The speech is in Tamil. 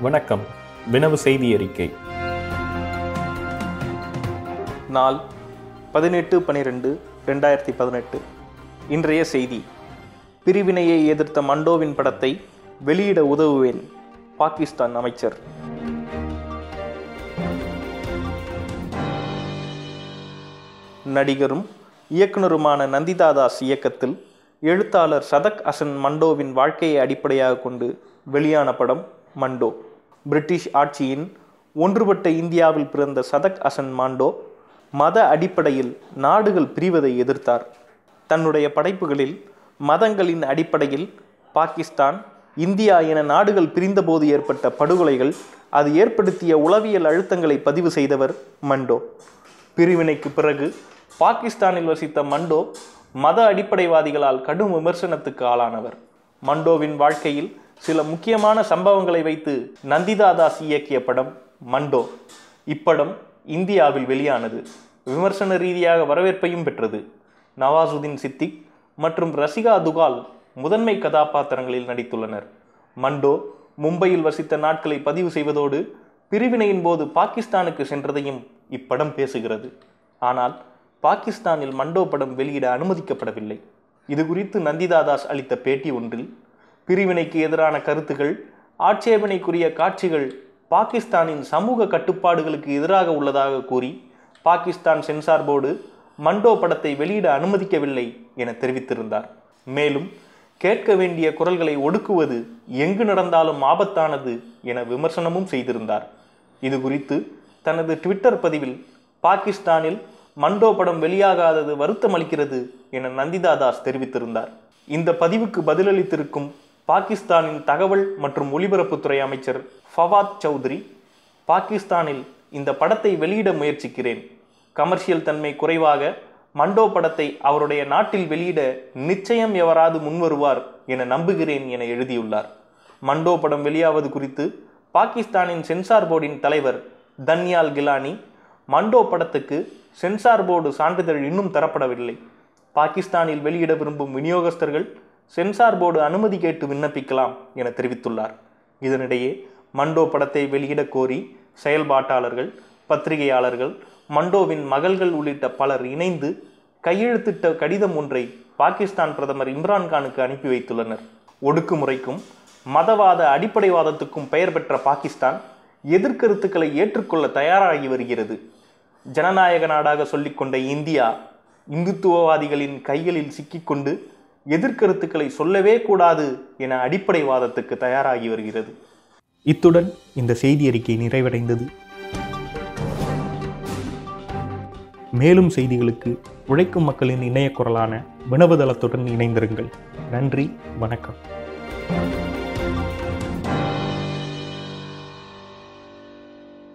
வணக்கம் வினவு செய்தி அறிக்கை நாள் பதினெட்டு பனிரெண்டு ரெண்டாயிரத்தி பதினெட்டு இன்றைய செய்தி பிரிவினையை எதிர்த்த மண்டோவின் படத்தை வெளியிட உதவுவேன் பாகிஸ்தான் அமைச்சர் நடிகரும் இயக்குனருமான நந்திதா தாஸ் இயக்கத்தில் எழுத்தாளர் சதக் அசன் மண்டோவின் வாழ்க்கையை அடிப்படையாக கொண்டு வெளியான படம் மண்டோ பிரிட்டிஷ் ஆட்சியின் ஒன்றுபட்ட இந்தியாவில் பிறந்த சதக் அசன் மாண்டோ மத அடிப்படையில் நாடுகள் பிரிவதை எதிர்த்தார் தன்னுடைய படைப்புகளில் மதங்களின் அடிப்படையில் பாகிஸ்தான் இந்தியா என நாடுகள் பிரிந்தபோது ஏற்பட்ட படுகொலைகள் அது ஏற்படுத்திய உளவியல் அழுத்தங்களை பதிவு செய்தவர் மண்டோ பிரிவினைக்கு பிறகு பாகிஸ்தானில் வசித்த மண்டோ மத அடிப்படைவாதிகளால் கடும் விமர்சனத்துக்கு ஆளானவர் மண்டோவின் வாழ்க்கையில் சில முக்கியமான சம்பவங்களை வைத்து நந்திதா தாஸ் இயக்கிய படம் மண்டோ இப்படம் இந்தியாவில் வெளியானது விமர்சன ரீதியாக வரவேற்பையும் பெற்றது நவாசுதீன் சித்திக் மற்றும் ரசிகா துகால் முதன்மை கதாபாத்திரங்களில் நடித்துள்ளனர் மண்டோ மும்பையில் வசித்த நாட்களை பதிவு செய்வதோடு பிரிவினையின் போது பாகிஸ்தானுக்கு சென்றதையும் இப்படம் பேசுகிறது ஆனால் பாகிஸ்தானில் மண்டோ படம் வெளியிட அனுமதிக்கப்படவில்லை இது குறித்து நந்திதா தாஸ் அளித்த பேட்டி ஒன்றில் பிரிவினைக்கு எதிரான கருத்துகள் ஆட்சேபனைக்குரிய காட்சிகள் பாகிஸ்தானின் சமூக கட்டுப்பாடுகளுக்கு எதிராக உள்ளதாக கூறி பாகிஸ்தான் சென்சார் போர்டு மண்டோ படத்தை வெளியிட அனுமதிக்கவில்லை என தெரிவித்திருந்தார் மேலும் கேட்க வேண்டிய குரல்களை ஒடுக்குவது எங்கு நடந்தாலும் ஆபத்தானது என விமர்சனமும் செய்திருந்தார் இது குறித்து தனது ட்விட்டர் பதிவில் பாகிஸ்தானில் மண்டோ படம் வெளியாகாதது வருத்தம் அளிக்கிறது என நந்திதா தாஸ் தெரிவித்திருந்தார் இந்த பதிவுக்கு பதிலளித்திருக்கும் பாகிஸ்தானின் தகவல் மற்றும் ஒலிபரப்புத்துறை அமைச்சர் ஃபவாத் சௌத்ரி பாகிஸ்தானில் இந்த படத்தை வெளியிட முயற்சிக்கிறேன் கமர்ஷியல் தன்மை குறைவாக மண்டோ படத்தை அவருடைய நாட்டில் வெளியிட நிச்சயம் எவராது முன்வருவார் என நம்புகிறேன் என எழுதியுள்ளார் மண்டோ படம் வெளியாவது குறித்து பாகிஸ்தானின் சென்சார் போர்டின் தலைவர் தன்யால் கிலானி மண்டோ படத்துக்கு சென்சார் போர்டு சான்றிதழ் இன்னும் தரப்படவில்லை பாகிஸ்தானில் வெளியிட விரும்பும் விநியோகஸ்தர்கள் சென்சார் போர்டு அனுமதி கேட்டு விண்ணப்பிக்கலாம் என தெரிவித்துள்ளார் இதனிடையே மண்டோ படத்தை வெளியிட கோரி செயல்பாட்டாளர்கள் பத்திரிகையாளர்கள் மண்டோவின் மகள்கள் உள்ளிட்ட பலர் இணைந்து கையெழுத்திட்ட கடிதம் ஒன்றை பாகிஸ்தான் பிரதமர் இம்ரான்கானுக்கு அனுப்பி வைத்துள்ளனர் ஒடுக்குமுறைக்கும் மதவாத அடிப்படைவாதத்துக்கும் பெயர் பெற்ற பாகிஸ்தான் எதிர்கருத்துக்களை ஏற்றுக்கொள்ள தயாராகி வருகிறது ஜனநாயக நாடாக சொல்லிக்கொண்ட இந்தியா இந்துத்துவவாதிகளின் கைகளில் சிக்கிக்கொண்டு எதிர்கருத்துக்களை சொல்லவே கூடாது என அடிப்படைவாதத்துக்கு தயாராகி வருகிறது இத்துடன் இந்த செய்தி அறிக்கை நிறைவடைந்தது மேலும் செய்திகளுக்கு உழைக்கும் மக்களின் இணைய குரலான வினவுதளத்துடன் இணைந்திருங்கள் நன்றி வணக்கம்